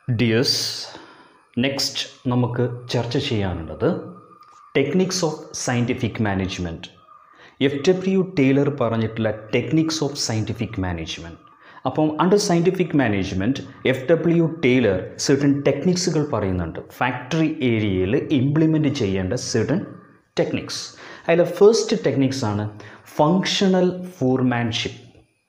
Dears next നമുക്ക് ചർച്ച ചെയ്യാനുള്ളത് techniques of scientific management F W Taylor പറഞ്ഞിട്ടുള്ള ടെക്നിക്സ് ഓഫ് സയൻറ്റിഫിക് മാനേജ്മെൻറ്റ് അപ്പം under scientific management F W Taylor certain ടെക്നിക്സുകൾ പറയുന്നുണ്ട് ഫാക്ടറി ഏരിയയിൽ ഇംപ്ലിമെൻറ്റ് ചെയ്യേണ്ട സെർട്ടൺ ടെക്നിക്സ് അതിലെ ഫസ്റ്റ് ടെക്നിക്സ് ആണ് ഫങ്ഷണൽ ഫോർമാൻഷിപ്പ്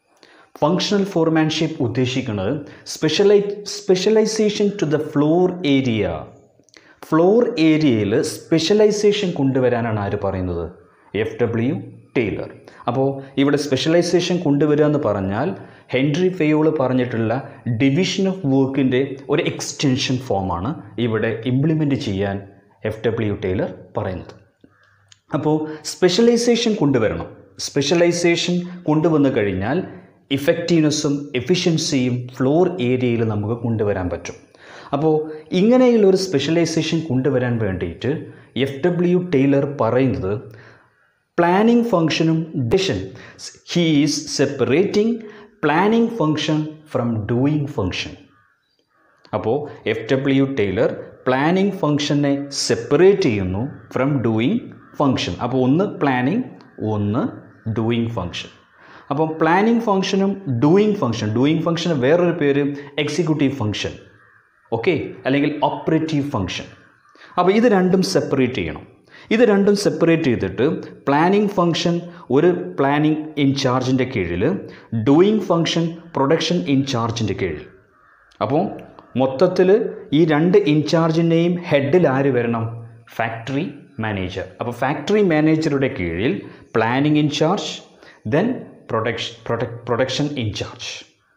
ഫങ്ഷണൽ ഫോർമാൻഷിപ്പ് ഉദ്ദേശിക്കുന്നത് specialize specialization to the floor area floor ഏരിയയിൽ സ്പെഷ്യലൈസേഷൻ കൊണ്ടുവരാനാണ് ആര് പറയുന്നത് എഫ് ഡബ്ല്യു ടൈലർ അപ്പോൾ ഇവിടെ സ്പെഷ്യലൈസേഷൻ കൊണ്ടുവരിക എന്ന് പറഞ്ഞാൽ ഹെൻറി ഫെയോള് പറഞ്ഞിട്ടുള്ള ഡിവിഷൻ ഓഫ് വർക്കിൻ്റെ ഒരു എക്സ്റ്റൻഷൻ ഫോമാണ് ഇവിടെ ഇംപ്ലിമെൻറ്റ് ചെയ്യാൻ എഫ് ഡബ്ല്യു ടൈലർ പറയുന്നത് അപ്പോൾ സ്പെഷ്യലൈസേഷൻ കൊണ്ടുവരണം സ്പെഷ്യലൈസേഷൻ കൊണ്ടുവന്നു കഴിഞ്ഞാൽ ഇഫക്റ്റീവ്നെസ്സും എഫിഷ്യൻസിയും ഫ്ലോർ ഏരിയയിൽ നമുക്ക് കൊണ്ടുവരാൻ പറ്റും അപ്പോൾ ഇങ്ങനെയുള്ള ഒരു സ്പെഷ്യലൈസേഷൻ കൊണ്ടുവരാൻ വേണ്ടിയിട്ട് എഫ് ഡബ്ല്യു ടൈലർ പറയുന്നത് പ്ലാനിംഗ് ഫങ്ഷനും ഡിഷൻ he is separating planning function from doing function അപ്പോൾ എഫ് ഡബ്ല്യു ടൈലർ പ്ലാനിംഗ് ഫങ്ഷനെ സെപ്പറേറ്റ് ചെയ്യുന്നു ഫ്രം ഡൂയിങ് ഫങ്ഷൻ അപ്പോൾ ഒന്ന് പ്ലാനിങ് ഒന്ന് ഡൂയിങ് ഫങ്ഷൻ അപ്പം പ്ലാനിങ് ഫങ്ഷനും ഡൂയിങ് ഫങ്ഷൻ ഡൂയിങ് ഫങ്ഷന് വേറൊരു പേര് എക്സിക്യൂട്ടീവ് ഫങ്ഷൻ ഓക്കെ അല്ലെങ്കിൽ ഓപ്പറേറ്റീവ് ഫങ്ഷൻ അപ്പോൾ ഇത് രണ്ടും സെപ്പറേറ്റ് ചെയ്യണം ഇത് രണ്ടും സെപ്പറേറ്റ് ചെയ്തിട്ട് പ്ലാനിങ് ഫങ്ഷൻ ഒരു പ്ലാനിങ് ഇൻചാർജിൻ്റെ കീഴിൽ ഡൂയിങ് ഫങ്ഷൻ പ്രൊഡക്ഷൻ ഇൻചാർജിൻ്റെ കീഴിൽ അപ്പോൾ മൊത്തത്തിൽ ഈ രണ്ട് ഇൻചാർജിൻ്റെയും ഹെഡിൽ ആര് വരണം ഫാക്ടറി മാനേജർ അപ്പോൾ ഫാക്ടറി മാനേജറുടെ കീഴിൽ planning incharge then production product production incharge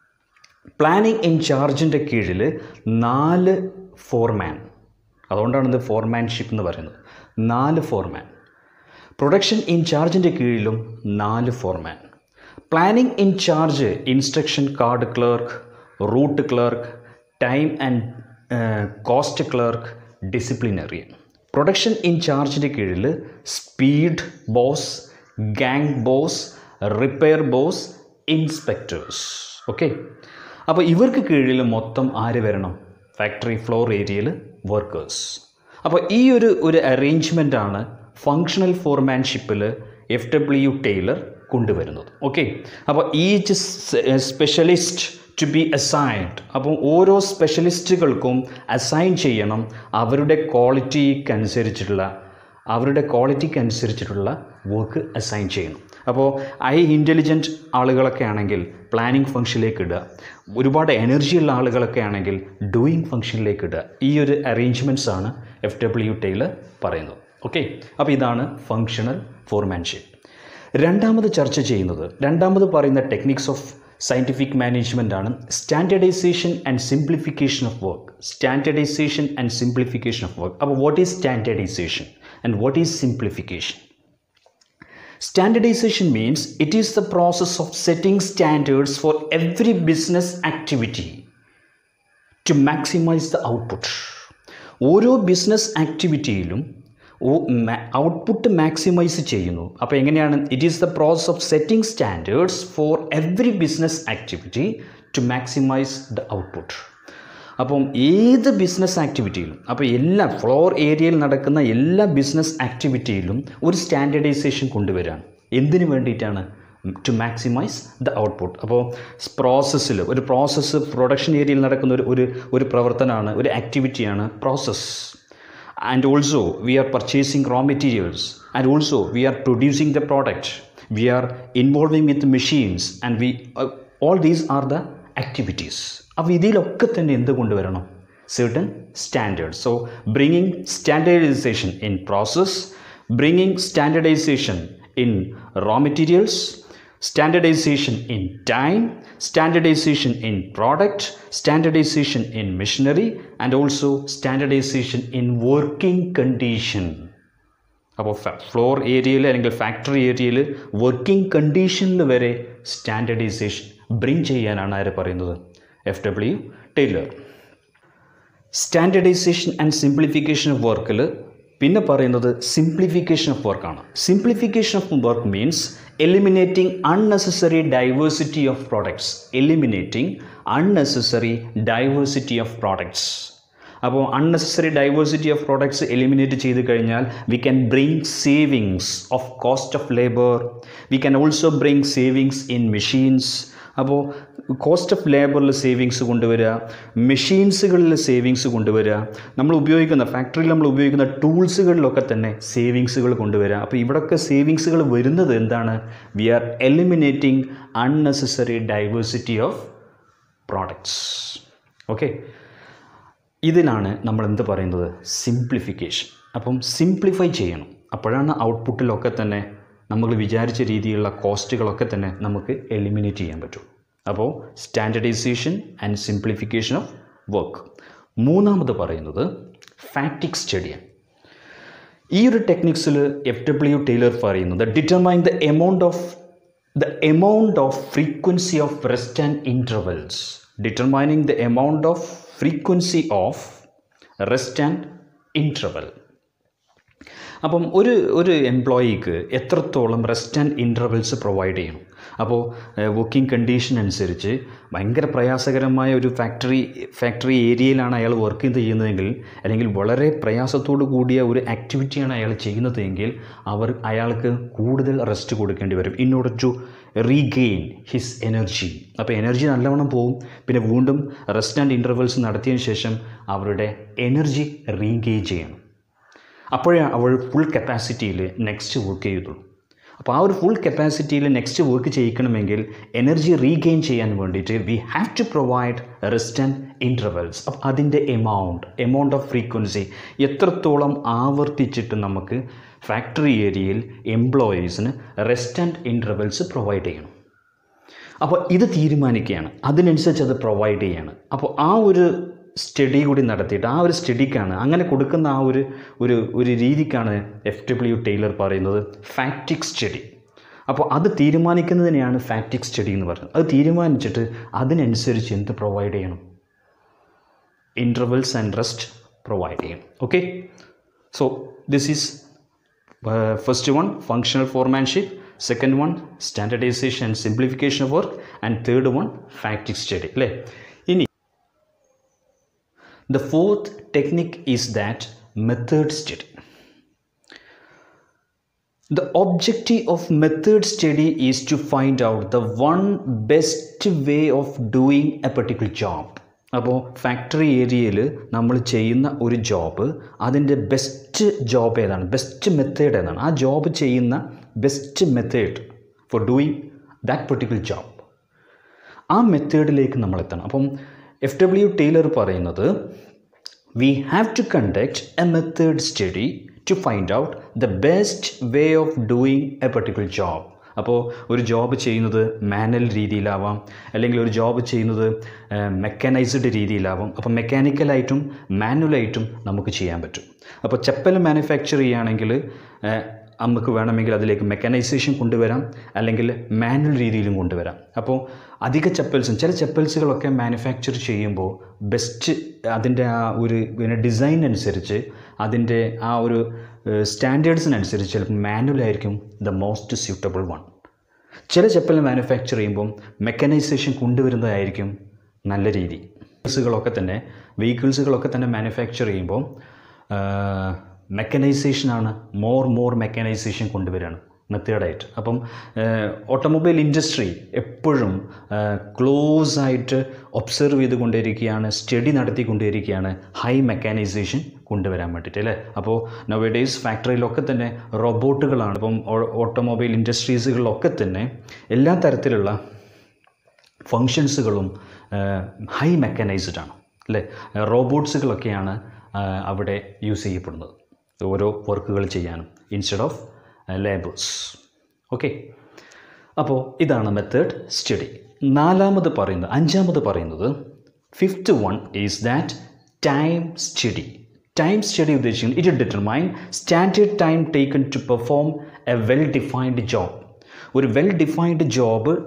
planning ഇൻചാർജിൻ്റെ കീഴിൽ നാല് ഫോർമാൻ അതുകൊണ്ടാണ് ഇത് ഫോർമാൻഷിപ്പ് എന്ന് പറയുന്നത് നാല് ഫോർമാൻ പ്രൊഡക്ഷൻ ഇൻചാർജിൻ്റെ കീഴിലും നാല് foreman planning incharge instruction card clerk route clerk time and cost clerk disciplinary production ഇൻചാർജിൻ്റെ കീഴിൽ speed boss gang boss repair boss inspectors okay അപ്പോൾ ഇവർക്ക് കീഴിൽ മൊത്തം ആര് വരണം ഫാക്ടറി ഫ്ലോർ ഏരിയയിൽ വർക്കേഴ്സ് അപ്പോൾ ഈ ഒരു ഒരു അറേഞ്ച്മെൻ്റാണ് ഫങ്ഷണൽ ഫോർമാൻഷിപ്പിൽ എഫ് ഡബ്ല്യു ടൈലർ കൊണ്ടുവരുന്നത് ഓക്കെ അപ്പോൾ each specialist to be assigned അപ്പം ഓരോ സ്പെഷ്യലിസ്റ്റുകൾക്കും അസൈൻ ചെയ്യണം അവരുടെ ക്വാളിറ്റിക്ക് അനുസരിച്ചിട്ടുള്ള അവരുടെ ക്വാളിറ്റിക്ക് അനുസരിച്ചിട്ടുള്ള വർക്ക് അസൈൻ ചെയ്യണം അപ്പോൾ ഐ ഇൻ്റലിജൻറ്റ് ആളുകളൊക്കെ ആണെങ്കിൽ പ്ലാനിങ് ഫംഗ്ഷനിലേക്ക് ഇടുക ഒരുപാട് എനർജിയുള്ള ആളുകളൊക്കെ ആണെങ്കിൽ ഡൂയിങ് ഫംഗ്ഷനിലേക്ക് ഇടുക ഈ ഒരു അറേഞ്ച്മെൻറ്റ്സ് ആണ് എഫ് ഡബ്ല്യു ടൈലർ പറയുന്നത് ഓക്കെ അപ്പോൾ ഇതാണ് ഫങ്ഷണൽ ഫോർമാൻഷിപ്പ് രണ്ടാമത് ചർച്ച ചെയ്യുന്നത് രണ്ടാമത് പറയുന്ന ടെക്നിക്സ് ഓഫ് സയൻറ്റിഫിക് മാനേജ്മെൻ്റ് ആണ് standardization and simplification of work standardization and simplification of work അപ്പോൾ what is standardization and what is simplification Standardization means it is the process of setting standards for every business activity to maximize the output. ഓരോ business ആക്ടിവിറ്റിയിലും output maximize ചെയ്യുന്നു അപ്പോൾ എങ്ങനെയാണ് it is the process of setting standards for every business activity to maximize the output അപ്പം ഏത് business ആക്ടിവിറ്റിയിലും അപ്പോൾ എല്ലാ floor ഏരിയയിൽ നടക്കുന്ന എല്ലാ ബിസിനസ് ആക്ടിവിറ്റിയിലും ഒരു സ്റ്റാൻഡർഡൈസേഷൻ കൊണ്ടുവരികയാണ് എന്തിനു വേണ്ടിയിട്ടാണ് ടു മാക്സിമൈസ് ദ ഔട്ട്പുട്ട് അപ്പോൾ പ്രോസസ്സിൽ ഒരു പ്രോസസ്സ് പ്രൊഡക്ഷൻ ഏരിയയിൽ നടക്കുന്ന ഒരു ഒരു ഒരു പ്രവർത്തനമാണ് ഒരു ആക്ടിവിറ്റിയാണ് process and also we are purchasing raw materials and also we are producing the product we are involving with machines and we all these are the activities അപ്പോൾ ഇതിലൊക്കെ തന്നെ എന്ത് കൊണ്ടുവരണം certain standards. So, bringing standardization in process, bringing standardization in raw materials, standardization in time, standardization in product, standardization in machinery, and also standardization in working condition. അപ്പോൾ floor ഏരിയയിൽ അല്ലെങ്കിൽ factory ഏരിയയിൽ working കണ്ടീഷനിൽ വരെ സ്റ്റാൻഡർഡൈസേഷൻ ബ്രിങ് ചെയ്യാനാണ് ആര് പറയുന്നത് F W Taylor standardization and simplification of വർക്കിൽ പിന്നെ പറയുന്നത് സിംപ്ലിഫിക്കേഷൻ ഓഫ് വർക്കാണ് simplification of work means eliminating unnecessary diversity of products eliminating unnecessary diversity of products അപ്പോൾ unnecessary diversity of products eliminate ചെയ്ത് കഴിഞ്ഞാൽ we can bring savings of cost of labour we can also bring savings in machines അപ്പോൾ cost of ലേബറിൽ savings കൊണ്ടുവരിക മെഷീൻസുകളിൽ savings കൊണ്ടുവരിക നമ്മൾ ഉപയോഗിക്കുന്ന ഫാക്ടറിയിൽ നമ്മൾ ഉപയോഗിക്കുന്ന ടൂൾസുകളിലൊക്കെ തന്നെ സേവിങ്സുകൾ കൊണ്ടുവരിക അപ്പോൾ ഇവിടെയൊക്കെ സേവിങ്സുകൾ വരുന്നത് എന്താണ് we are eliminating unnecessary diversity of products okay ഇതിനാണ് നമ്മൾ എന്ത് പറയുന്നത് സിംപ്ലിഫിക്കേഷൻ അപ്പം സിംപ്ലിഫൈ ചെയ്യണം അപ്പോഴാണ് ഔട്ട്പുട്ടിലൊക്കെ തന്നെ നമ്മൾ വിചാരിച്ച രീതിയിലുള്ള കോസ്റ്റുകളൊക്കെ തന്നെ നമുക്ക് എലിമിനേറ്റ് ചെയ്യാൻ പറ്റും അപ്പോൾ standardization and simplification of work മൂന്നാമത് പറയുന്നത് ഫാക്ടിക് സ്റ്റഡിയാണ് ഈ ഒരു ടെക്നിക്സിൽ എഫ് ഡബ്ല്യു ടൈലർ പറയുന്നത് determine the amount of the amount of frequency of rest and intervals determining the amount of frequency of rest and interval അപ്പം ഒരു ഒരു എംപ്ലോയിക്ക് എത്രത്തോളം റെസ്റ്റ് ആൻഡ് ഇൻ്റർവെൽസ് പ്രൊവൈഡ് ചെയ്യണം അപ്പോൾ വർക്കിംഗ് കണ്ടീഷൻ അനുസരിച്ച് ഭയങ്കര പ്രയാസകരമായ ഒരു ഫാക്ടറി ഫാക്ടറി ഏരിയയിലാണ് അയാൾ വർക്ക് ചെയ്ത് ചെയ്യുന്നതെങ്കിൽ അല്ലെങ്കിൽ വളരെ പ്രയാസത്തോടു കൂടിയ ഒരു ആക്ടിവിറ്റിയാണ് അയാൾ ചെയ്യുന്നതെങ്കിൽ അവർ അയാൾക്ക് കൂടുതൽ റെസ്റ്റ് കൊടുക്കേണ്ടി വരും in order to regain his energy അപ്പോൾ എനർജി നല്ലവണ്ണം പോവും പിന്നെ വീണ്ടും റെസ്റ്റ് ആൻഡ് ഇൻ്റർവെൽസ് നടത്തിയതിന് ശേഷം അവരുടെ എനർജി റീഗെയിൻ ചെയ്യണം അപ്പോഴേ അവൾ ഫുൾ കപ്പാസിറ്റിയിൽ നെക്സ്റ്റ് വർക്ക് ചെയ്തുള്ളൂ അപ്പോൾ ആ ഒരു ഫുൾ കപ്പാസിറ്റിയിൽ നെക്സ്റ്റ് വർക്ക് ചെയ്യിക്കണമെങ്കിൽ എനർജി റീഗെയിൻ ചെയ്യാൻ വേണ്ടിയിട്ട് we have to provide rest and intervals അപ്പം അതിൻ്റെ എമൗണ്ട് എമൗണ്ട് ഓഫ് ഫ്രീക്വൻസി എത്രത്തോളം ആവർത്തിച്ചിട്ട് നമുക്ക് ഫാക്ടറി ഏരിയയിൽ എംപ്ലോയീസിന് റെസ്റ്റ് ആൻഡ് ഇൻ്റർവെൽസ് പ്രൊവൈഡ് ചെയ്യണം അപ്പോൾ ഇത് തീരുമാനിക്കുകയാണ് അതിനനുസരിച്ച് അത് പ്രൊവൈഡ് ചെയ്യാണ് അപ്പോൾ ആ ഒരു സ്റ്റഡി കൂടി നടത്തിയിട്ട് ആ ഒരു സ്റ്റഡിക്കാണ് അങ്ങനെ കൊടുക്കുന്ന ആ ഒരു ഒരു ഒരു രീതിക്കാണ് എഫ് ഡബ്ല്യു ടൈലർ പറയുന്നത് ഫാക്റ്റിക് സ്റ്റഡി അപ്പോൾ അത് തീരുമാനിക്കുന്നതിനെയാണ് ഫാക്റ്റിക് സ്റ്റഡി എന്ന് പറയുന്നത് അത് തീരുമാനിച്ചിട്ട് അതിനനുസരിച്ച് എന്ത് പ്രൊവൈഡ് ചെയ്യണം ഇൻ്റർവെൽസ് ആൻഡ് റെസ്റ്റ് പ്രൊവൈഡ് ചെയ്യണം okay so this is first one functional foremanship second one standardisation and simplification of work and third one fatigue study അല്ലേ ഇനി The fourth technique is that method study. The objective of method study is to find out the one best way of doing a particular job. അപ്പോൾ factory ഏരിയയിൽ നമ്മൾ ചെയ്യുന്ന ഒരു job അതിൻ്റെ best job ഏതാണ് best method ഏതാണ് ആ job ചെയ്യുന്ന best method for doing that particular job ആ മെത്തേഡിലേക്ക് നമ്മൾ എത്തണം അപ്പം എഫ് ഡബ്ല്യു ടൈലർ പറയുന്നത് we have to conduct a method study to find out the best way of doing a particular job അപ്പോൾ ഒരു ജോബ് ചെയ്യുന്നത് മാനുവൽ രീതിയിലാവാം അല്ലെങ്കിൽ ഒരു ജോബ് ചെയ്യുന്നത് മെക്കാനൈസ്ഡ് രീതിയിലാവാം അപ്പോൾ മെക്കാനിക്കലായിട്ടും മാനുവലായിട്ടും നമുക്ക് ചെയ്യാൻ പറ്റും അപ്പോൾ ചെപ്പൽ മാനുഫാക്ചർ ചെയ്യുകയാണെങ്കിൽ നമുക്ക് വേണമെങ്കിൽ അതിലേക്ക് മെക്കാനൈസേഷൻ കൊണ്ടുവരാം അല്ലെങ്കിൽ മാനുവൽ രീതിയിലും കൊണ്ടുവരാം അപ്പോൾ അധിക ചപ്പൽസും ചില ചപ്പൽസുകളൊക്കെ മാനുഫാക്ചർ ചെയ്യുമ്പോൾ ബെസ്റ്റ് അതിൻ്റെ ആ ഒരു പിന്നെ ഡിസൈൻ അനുസരിച്ച് അതിൻ്റെ ആ ഒരു സ്റ്റാൻഡേർഡ്സിനനുസരിച്ച് ചിലപ്പോൾ മാനുവൽ ആയിരിക്കും ദ മോസ്റ്റ് സ്യൂട്ടബിൾ വൺ ചില ചപ്പൽ മാനുഫാക്ചർ ചെയ്യുമ്പം മെക്കനൈസേഷൻ കൊണ്ടുവരുന്നതായിരിക്കും നല്ല രീതി വെഹിക്കിൾസുകളൊക്കെ തന്നെ വെഹിക്കിൾസുകളൊക്കെ തന്നെ മാനുഫാക്ചർ ചെയ്യുമ്പോൾ മെക്കനൈസേഷനാണ് മോർ മോർ മെക്കനൈസേഷൻ കൊണ്ടുവരികയാണ് മെത്തേഡായിട്ട് അപ്പം ഓട്ടോമൊബൈൽ ഇൻഡസ്ട്രി എപ്പോഴും ക്ലോസ് ആയിട്ട് ഒബ്സർവ് ചെയ്തുകൊണ്ടിരിക്കുകയാണ് സ്റ്റഡി നടത്തിക്കൊണ്ടിരിക്കുകയാണ് ഹൈ മെക്കാനൈസേഷൻ കൊണ്ടുവരാൻ വേണ്ടിയിട്ട് അല്ലേ അപ്പോൾ നവഡേയ്സ് ഫാക്ടറിയിലൊക്കെ തന്നെ റോബോട്ടുകളാണ് ഇപ്പം ഓട്ടോമൊബൈൽ ഇൻഡസ്ട്രീസുകളിലൊക്കെ തന്നെ എല്ലാ തരത്തിലുള്ള ഫങ്ഷൻസുകളും ഹൈ മെക്കനൈസ്ഡ് ആണ് അല്ലേ റോബോട്ട്സുകളൊക്കെയാണ് അവിടെ യൂസ് ചെയ്യപ്പെടുന്നത് ഓരോ വർക്കുകൾ ചെയ്യാനും ഇൻസ്റ്റെഡ് ഓഫ് ലേബേഴ്സ് ഓക്കെ അപ്പോൾ ഇതാണ് മെത്തേഡ് സ്റ്റഡി നാലാമത് പറയുന്നത് അഞ്ചാമത് പറയുന്നത് fifth one is that time study time study ഉദ്ദേശിക്കുന്നത് it determine standard time taken to perform a well defined job ഒരു വെൽ ഡിഫൈൻഡ് ജോബ്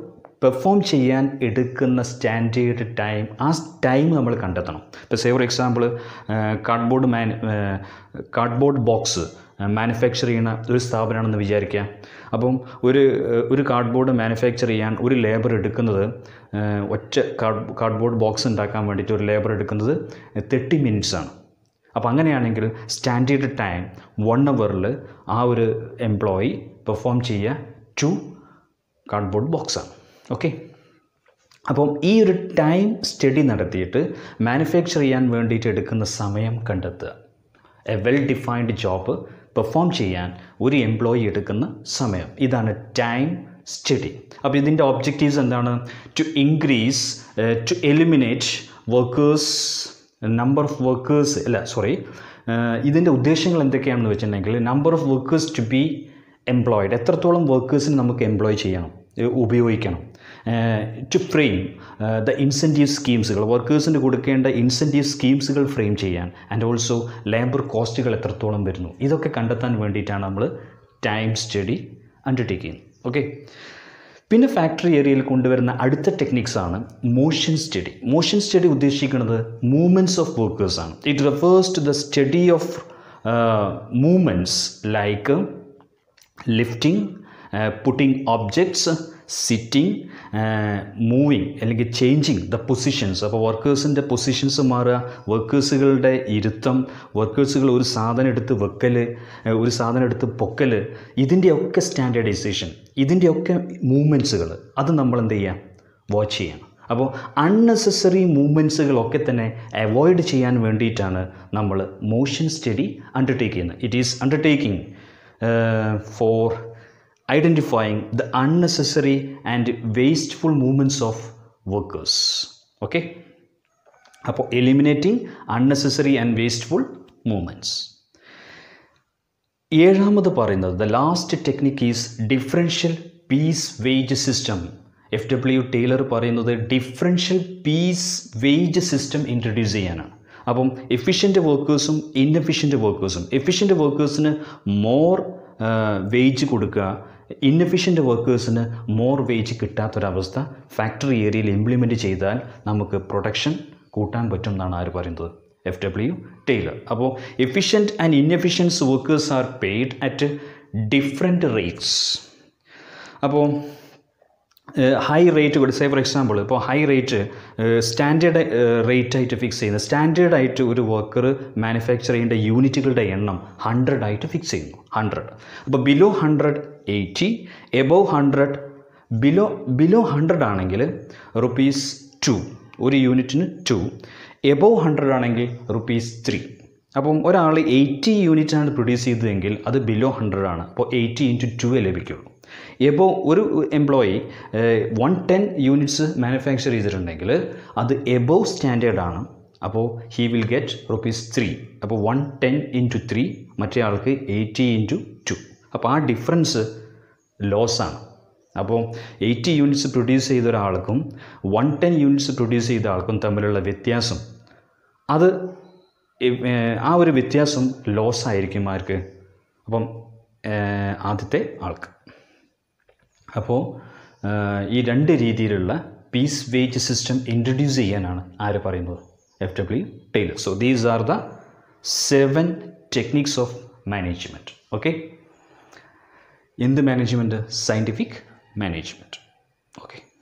പെർഫോം ചെയ്യാൻ എടുക്കുന്ന സ്റ്റാൻഡേർഡ് ടൈം ആ ടൈം നമ്മൾ കണ്ടെത്തണം ഇപ്പോൾ say for example cardboard man cardboard box manufacture ചെയ്യുന്ന ഒരു സ്ഥാപനമാണെന്ന് വിചാരിക്കുക അപ്പം ഒരു ഒരു കാർഡ്ബോർഡ് മാനുഫാക്ചർ ചെയ്യാൻ ഒരു ലേബർ എടുക്കുന്നത് ഏഹ്, ഒറ്റ കാർഡ് കാർഡ്ബോർഡ് ബോക്സ് ഉണ്ടാക്കാൻ വേണ്ടിയിട്ട് ഒരു ലേബർ എടുക്കുന്നത് തേർട്ടി മിനിറ്റ്സ് ആണ് അപ്പോൾ അങ്ങനെയാണെങ്കിൽ സ്റ്റാൻഡേർഡ് ടൈം വൺ അവറിൽ ആ ഒരു എംപ്ലോയി പെർഫോം ചെയ്യുക ടു കാർഡ്ബോർഡ് ബോക്സാണ് ഓക്കെ അപ്പം ഈ ഒരു ടൈം സ്റ്റഡി നടത്തിയിട്ട് മാനുഫാക്ചർ ചെയ്യാൻ വേണ്ടിയിട്ട് എടുക്കുന്ന സമയം കണ്ടെത്തുക a well defined job perform ചെയ്യാൻ ഒരു എംപ്ലോയി എടുക്കുന്ന സമയം ഇതാണ് ടൈം സ്റ്റഡി അപ്പോൾ ഇതിൻ്റെ ഒബ്ജക്റ്റീവ്സ് എന്താണ് to increase to eliminate workers number of workers അല്ല സോറി ഇതിൻ്റെ ഉദ്ദേശങ്ങൾ എന്തൊക്കെയാണെന്ന് വെച്ചിട്ടുണ്ടെങ്കിൽ number of workers to be employed എത്രത്തോളം വർക്കേഴ്സിന് നമുക്ക് എംപ്ലോയ് ചെയ്യണം ഏ, ഉപയോഗിക്കണം ടു ഫ്രെയിം ദ ഇൻസെൻറ്റീവ് സ്കീംസുകൾ വർക്കേഴ്സിന് കൊടുക്കേണ്ട ഇൻസെൻറ്റീവ് സ്കീംസുകൾ ഫ്രെയിം ചെയ്യാൻ ആൻഡ് ഓൾസോ ലേബർ കോസ്റ്റുകൾ എത്രത്തോളം വരുന്നു ഇതൊക്കെ കണ്ടെത്താൻ വേണ്ടിയിട്ടാണ് നമ്മൾ ടൈം സ്റ്റഡി അണ്ടർടേക്ക് ചെയ്യുന്നത് ഓക്കെ പിന്നെ ഫാക്ടറി ഏരിയയിൽ കൊണ്ടുവരുന്ന അടുത്ത ടെക്നിക്സ് ആണ് മോഷൻ സ്റ്റഡി മോഷൻ സ്റ്റഡി ഉദ്ദേശിക്കുന്നത് മൂവ്മെൻറ്റ്സ് ഓഫ് വർക്കേഴ്സ് ആണ് it refers to the study of movements like lifting putting objects sitting moving അല്ലെങ്കിൽ ചേഞ്ചിങ് ദ പൊസിഷൻസ് അപ്പോൾ വർക്കേഴ്സിൻ്റെ പൊസിഷൻസ് മാറുക വർക്കേഴ്സുകളുടെ ഇരുത്തം വർക്കേഴ്സുകൾ ഒരു സാധനം എടുത്ത് വെക്കൽ ഏഹ് ഒരു സാധനം എടുത്ത് പൊക്കൽ ഇതിൻ്റെയൊക്കെ സ്റ്റാൻഡേർഡൈസേഷൻ ഇതിൻ്റെയൊക്കെ മൂവ്മെൻറ്റ്സുകൾ അത് നമ്മൾ എന്ത് ചെയ്യാം വാച്ച് ചെയ്യണം അപ്പോൾ അൺനെസസറി മൂവ്മെൻറ്റ്സുകളൊക്കെ തന്നെ അവോയ്ഡ് ചെയ്യാൻ വേണ്ടിയിട്ടാണ് നമ്മൾ മോഷൻ സ്റ്റഡി അണ്ടർടേക്ക് ചെയ്യുന്നത് it is undertaking for identifying the unnecessary and wasteful movements of workers okay അപ്പോൾ eliminating unnecessary and wasteful movements ഏഴാമത് പറയുന്നത് the last technique is differential piece wage system F W Taylor പറയുന്നത് differential piece wage system introduce ചെയ്യാനാണ് അപ്പം efficient വർക്കേഴ്സും inefficient വർക്കേഴ്സും efficient വർക്കേഴ്സിന് more wage കൊടുക്കുക ഇൻഎഫിഷ്യൻ്റ് വർക്കേഴ്സിന് മോർ വേജ് കിട്ടാത്തൊരവസ്ഥ ഫാക്ടറി ഏരിയയിൽ ഇംപ്ലിമെൻറ്റ് ചെയ്താൽ നമുക്ക് പ്രൊഡക്ഷൻ കൂട്ടാൻ പറ്റും എന്നാണ് ആര് പറയുന്നത് എഫ് ഡബ്ല്യു ടൈലർ അപ്പോൾ efficient and inefficient workers are paid at different rates അപ്പോൾ ഹൈ റേറ്റ് കൊടുത്ത് സേ ഫോർ എക്സാമ്പിൾ ഇപ്പോൾ ഹൈ റേറ്റ് സ്റ്റാൻഡേർഡ് റേറ്റ് ആയിട്ട് ഫിക്സ് ചെയ്യുന്നത് സ്റ്റാൻഡേർഡ് ആയിട്ട് ഒരു വർക്കർ മാനുഫാക്ചർ ചെയ്യേണ്ട യൂണിറ്റുകളുടെ എണ്ണം ഹൺഡ്രഡ് ആയിട്ട് ഫിക്സ് ചെയ്യുന്നു ഹൺഡ്രഡ് അപ്പോൾ below hundred eighty above hundred below below hundred ആണെങ്കിൽ റുപ്പീസ് ടു ഒരു യൂണിറ്റിന് ടു എബവ് ഹൺഡ്രഡ് ആണെങ്കിൽ റുപ്പീസ് ത്രീ അപ്പം ഒരാൾ എയ്റ്റി യൂണിറ്റാണ് പ്രൊഡ്യൂസ് ചെയ്തതെങ്കിൽ അത് ബിലോ ഹൺഡ്രഡ് ആണ് അപ്പോൾ എയ്റ്റി ഇൻറ്റു ടു ലഭിക്കുള്ളൂ എബോ ഒരു employee one ten units manufacture ചെയ്തിട്ടുണ്ടെങ്കിൽ അത് എബോവ് സ്റ്റാൻഡേർഡ് ആണ് അപ്പോൾ he will get rupees three അപ്പോൾ വൺ ടെൻ ഇൻറ്റു ത്രീ മറ്റേ ആൾക്ക് എയ്റ്റി ഇൻറ്റു ടു അപ്പോൾ ആ ഡിഫറൻസ് ലോസാണ് അപ്പോൾ എയ്റ്റി യൂണിറ്റ്സ് പ്രൊഡ്യൂസ് ചെയ്ത ഒരാൾക്കും വൺ ടെൻ യൂണിറ്റ്സ് പ്രൊഡ്യൂസ് ചെയ്ത ആൾക്കും തമ്മിലുള്ള വ്യത്യാസം അത് ഏഹ്, ആ ഒരു വ്യത്യാസം ലോസ് ആയിരിക്കും ആർക്ക് അപ്പം ഏഹ്, ആദ്യത്തെ ആൾക്ക് അപ്പോൾ ഏഹ്, ഈ രണ്ട് രീതിയിലുള്ള പീസ് വേജ് സിസ്റ്റം ഇൻട്രൊഡ്യൂസ് ചെയ്യാനാണ് ആര് പറയുന്നത് F W Taylor so these are the seven techniques of management okay എന്ത് മാനേജ്മെൻറ്റ് സയൻറ്റിഫിക് മാനേജ്മെൻറ്റ് ഓക്കെ